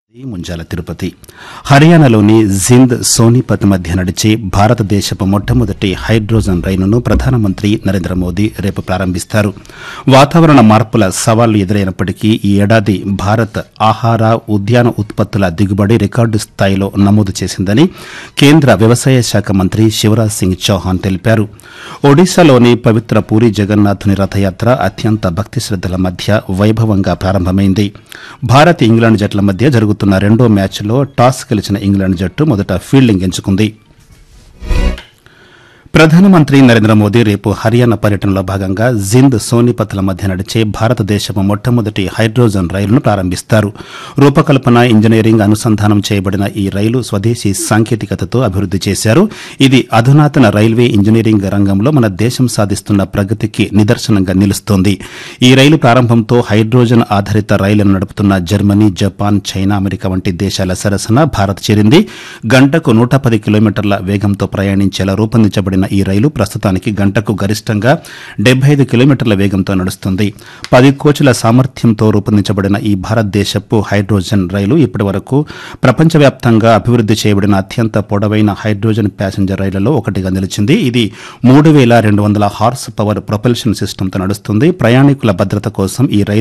ముంజాల తిరుపతి హర్యానాలోని జింద్ సోనీపత్ మధ్య నడిచే భారతదేశపు మొట్టమొదటి హైడ్రోజన్ రైలును ప్రధానమంత్రి నరేంద్ర మోదీ రేపు ప్రారంభిస్తారు వాతావరణ మార్పుల సవాళ్లు ఎదురైనప్పటికీ ఈ ఏడాది భారత్ ఆహార ఉద్యాన ఉత్పత్తుల దిగుబడి రికార్డు స్థాయిలో నమోదు చేసిందని కేంద్ర వ్యవసాయ శాఖ మంత్రి శివరాజ్ సింగ్ చౌహాన్ తెలిపారు ఒడిశాలోని పవిత్ర పూరి జగన్నాథుని రథయాత్ర అత్యంత భక్తి శ్రద్దల మధ్య వైభవంగా ప్రారంభమైంది భారత్ ఇంగ్లాండ్ జట్ల మధ్య జరుగుతున్న రెండో మ్యాచ్లో టాస్ గెలిచిన ఇంగ్లాండ్ జట్టు మొదట ఫీల్డింగ్ ఎంచుకుంది ప్రధానమంత్రి నరేంద్ర మోదీ రేపు హర్యానా పర్యటనలో భాగంగా జింద్ సోనిపత్ల మధ్య నడిచే భారతదేశపు మొట్టమొదటి హైడ్రోజన్ రైలును ప్రారంభిస్తారు రూపకల్పన ఇంజనీరింగ్ అనుసంధానం చేయబడిన ఈ రైలు స్వదేశీ సాంకేతికతతో అభివృద్ది చేశారు ఇది అధునాతన రైల్వే ఇంజనీరింగ్ రంగంలో మన దేశం సాధిస్తున్న ప్రగతికి నిదర్శనంగా నిలుస్తోంది ఈ రైలు ప్రారంభంతో హైడ్రోజన్ ఆధారిత రైళ్లను నడుపుతున్న జర్మనీ జపాన్ చైనా అమెరికా వంటి దేశాల సరసన భారత్ చేరింది గంటకు నూట పది కిలోమీటర్ల వేగంతో ప్రయాణించేలా రూపొందించబడిన ఈ రైలు ప్రస్తుతానికి గంటకు గరిష్టంగా డెబ్బై ఐదు కిలోమీటర్ల వేగంతో నడుస్తుంది పది కోచ్ల సామర్థ్యంతో రూపొందించబడిన ఈ భారతదేశపు హైడ్రోజన్ రైలు ఇప్పటి వరకు ప్రపంచవ్యాప్తంగా అభివృద్ది చేయబడిన అత్యంత పొడవైన హైడ్రోజన్ ప్యాసింజర్ రైళ్లలో ఒకటిగా నిలిచింది ఇది మూడు వేల రెండు వందల హార్స్ పవర్ ప్రొపల్షన్ సిస్టంతో నడుస్తుంది ప్రయాణికుల భద్రత కోసం ఈ రైలు